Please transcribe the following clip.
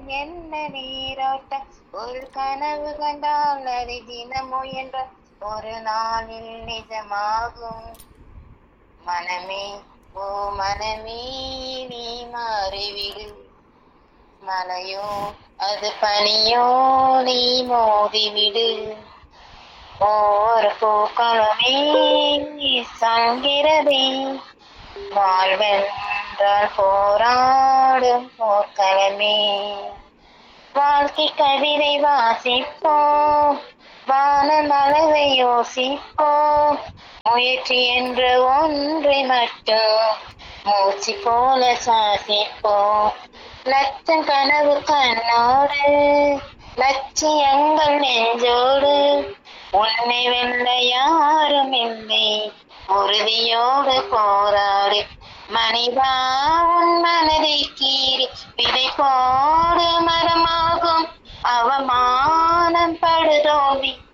என்ன நீரோட்டம் ஒரு கனவு கண்டால் அதை தினம் முயன்ற ஒரு நாளில் நிஜமாகும் மனமே ஓ மனமே நீ மாறிவிடு மலையோ அது பனியோ நீ மோதிவிடு ஒவ்வொரு பூக்களுமே சொல்கிறதே வாழ்வென்றால் போராடும் போர்க்களமே வாழ்க்கை கவிதை வாசிப்போம் வானம் அளவை யோசிப்போம் முயற்சி என்ற ஒன்றை மட்டும் மூச்சு போல சாசிப்போம் லட்சம் கனவு கண்ணோடு லட்சியங்கள் நெஞ்சோடு உன்னை வெல்ல யாரும் இல்லை உறுதியோடு போராடு மனிதா உன் மனதை கீறி விதை போடு மரமாகும் அவமானம் படுதோவி